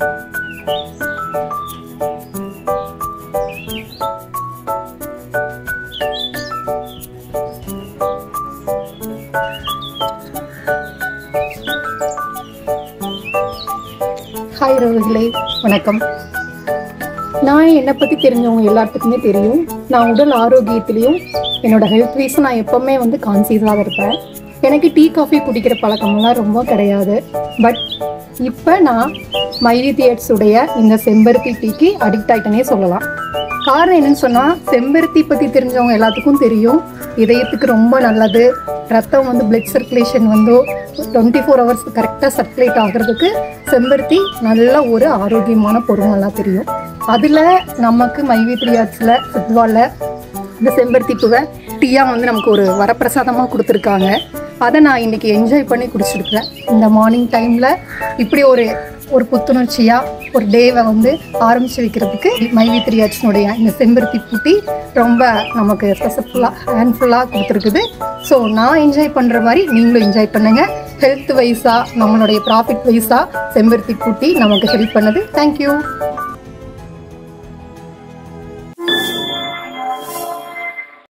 hi ரோகிகளே வணக்கம் நான் என்னை பற்றி தெரிஞ்சவங்க எல்லாத்துக்குமே தெரியும் நான் உடல் ஆரோக்கியத்திலையும் என்னோட ஹெல்த் வைஸ் நான் எப்போவுமே வந்து கான்சியஸாக இருப்பேன் எனக்கு டீ காஃபி குடிக்கிற பழக்கமெல்லாம் ரொம்ப கிடையாது பட் இப்போ நான் மைவி தியேட்ஸ் உடைய இந்த செம்பருத்தி டீக்கு அடிக்ட் ஆகிட்டனே சொல்லலாம் காரணம் என்னன்னு சொன்னால் செம்பருத்தி பற்றி தெரிஞ்சவங்க எல்லாத்துக்கும் தெரியும் இதயத்துக்கு ரொம்ப நல்லது ரத்தம் வந்து பிளட் சர்க்குலேஷன் வந்து டுவெண்ட்டி ஃபோர் ஹவர்ஸ் கரெக்டாக சர்க்குலேட் ஆகிறதுக்கு செம்பருத்தி நல்ல ஒரு ஆரோக்கியமான பொருள் நல்லா தெரியும் அதில் நமக்கு மைவி த்ரீயாட்ஸில் ஃபுட்பாலில் இந்த செம்பருத்தி பூவை டீயாக வந்து நமக்கு ஒரு வரப்பிரசாதமாக கொடுத்துருக்காங்க அதை நான் இன்னைக்கு என்ஜாய் பண்ணி குடிச்சிருக்கிறேன் இந்த மார்னிங் டைமில் இப்படி ஒரு ஒரு புத்துணர்ச்சியாக ஒரு டேவை வந்து ஆரம்பித்து வைக்கிறதுக்கு மைவி த்ரீயாட்ஸினுடைய இந்த செம்பருத்தி பூட்டி ரொம்ப நமக்கு ஸ்பெஷஃபுல்லாக ஹேண்ட்ஃபுல்லாக கொடுத்துருக்குது ஸோ நான் என்ஜாய் பண்ணுற மாதிரி நீங்களும் என்ஜாய் பண்ணுங்கள் ஹெல்த் வைஸாக நம்மளுடைய ப்ராஃபிட் வைஸாக செம்பருத்தி பூட்டி நமக்கு ஹெல்ப் பண்ணுது தேங்க்யூ